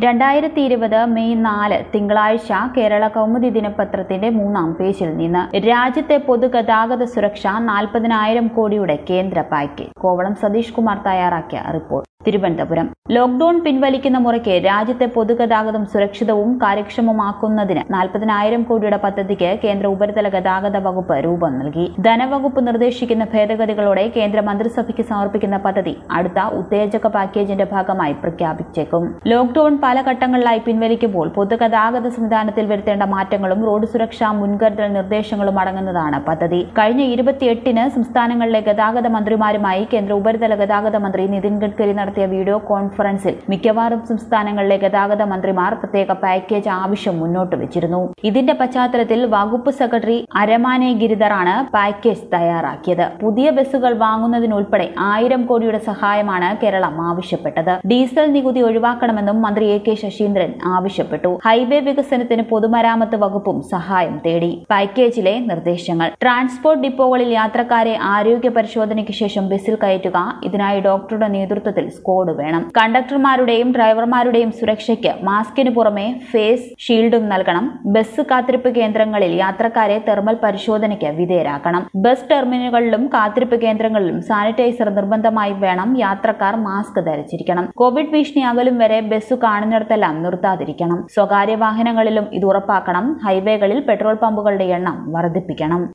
രണ്ടായിരത്തി ഇരുപത് മെയ് നാല് തിങ്കളാഴ്ച കേരള കൗമുദി ദിനപത്രത്തിന്റെ മൂന്നാം പേജിൽ നിന്ന് രാജ്യത്തെ പൊതുഗതാഗത സുരക്ഷ നാൽപ്പതിനായിരം കോടിയുടെ കേന്ദ്ര പാക്കേജ് കോവളം സതീഷ് കുമാർ തയ്യാറാക്കിയ റിപ്പോർട്ട് തിരുവനന്തപുരം ലോക്ഡൌൺ പിൻവലിക്കുന്ന മുറയ്ക്ക് രാജ്യത്തെ പൊതുഗതാഗതം സുരക്ഷിതവും കാര്യക്ഷമമാക്കുന്നതിന് നാൽപ്പതിനായിരം കോടിയുടെ പദ്ധതിക്ക് കേന്ദ്ര ഉപരിതല ഗതാഗത വകുപ്പ് രൂപം നൽകി ധനവകുപ്പ് നിർദ്ദേശിക്കുന്ന ഭേദഗതികളോടെ കേന്ദ്ര മന്ത്രിസഭയ്ക്ക് സമർപ്പിക്കുന്ന പദ്ധതി അടുത്ത ഉത്തേജക പാക്കേജിന്റെ ഭാഗമായി പ്രഖ്യാപിച്ചേക്കും ലോക്ഡൌൺ പല ഘട്ടങ്ങളിലായി പിൻവലിക്കുമ്പോൾ പൊതുഗതാഗത സംവിധാനത്തിൽ വരുത്തേണ്ട മാറ്റങ്ങളും റോഡ് സുരക്ഷാ മുൻകരുതൽ നിർദ്ദേശങ്ങളും അടങ്ങുന്നതാണ് പദ്ധതി കഴിഞ്ഞ ഇരുപത്തിയെട്ടിന് സംസ്ഥാനങ്ങളിലെ ഗതാഗത മന്ത്രിമാരുമായി കേന്ദ്ര ഉപരിതല ഗതാഗത മന്ത്രി നിതിൻ ഗഡ്കരി നടത്തിയ വീഡിയോ കോൺഫറൻസിൽ മിക്കവാറും സംസ്ഥാനങ്ങളിലെ ഗതാഗത മന്ത്രിമാർ പ്രത്യേക പാക്കേജ് ആവശ്യം മുന്നോട്ട് വെച്ചിരുന്നു ഇതിന്റെ പശ്ചാത്തലത്തിൽ വകുപ്പ് സെക്രട്ടറി അരമാനെ ഗിരിധറാണ് പാക്കേജ് തയ്യാറാക്കിയത് പുതിയ ബസ്സുകൾ വാങ്ങുന്നതിനുൾപ്പെടെ ആയിരം കോടിയുടെ സഹായമാണ് കേരളം ആവശ്യപ്പെട്ടത് ഡീസൽ നികുതി ഒഴിവാക്കണമെന്നും മന്ത്രി എ കെ ശശീന്ദ്രൻ ആവശ്യപ്പെട്ടു ഹൈവേ വികസനത്തിന് പൊതുമരാമത്ത് വകുപ്പും സഹായം തേടി പാക്കേജിലെ നിർദ്ദേശങ്ങൾ ട്രാൻസ്പോർട്ട് ഡിപ്പോകളിൽ യാത്രക്കാരെ ആരോഗ്യ പരിശോധനയ്ക്ക് ശേഷം ബസ്സിൽ കയറ്റുക ഇതിനായി ഡോക്ടറുടെ നേതൃത്വത്തിൽ സ്ക്വാഡ് വേണം കണ്ടക്ടർമാരുടെയും ഡ്രൈവർമാരുടെയും സുരക്ഷയ്ക്ക് മാസ്കിന് പുറമെ ഫേസ് ഷീൽഡും നൽകണം ബസ് കാത്തിരിപ്പ് കേന്ദ്രങ്ങളിൽ യാത്രക്കാരെ തെർമൽ പരിശോധനയ്ക്ക് വിധേയരാക്കണം ബസ് ടെർമിനലുകളിലും കാത്തിരിപ്പ് കേന്ദ്രങ്ങളിലും സാനിറ്റൈസർ നിർബന്ധമായി വേണം യാത്രക്കാർ മാസ്ക് ധരിച്ചിരിക്കണം കോവിഡ് ഭീഷണി അകലും വരെ ബസ് കാണുന്നിടത്തെല്ലാം നിർത്താതിരിക്കണം സ്വകാര്യ വാഹനങ്ങളിലും ഇത് ഉറപ്പാക്കണം ഹൈവേകളിൽ പെട്രോൾ പമ്പുകളുടെ എണ്ണം വർദ്ധിപ്പിക്കണം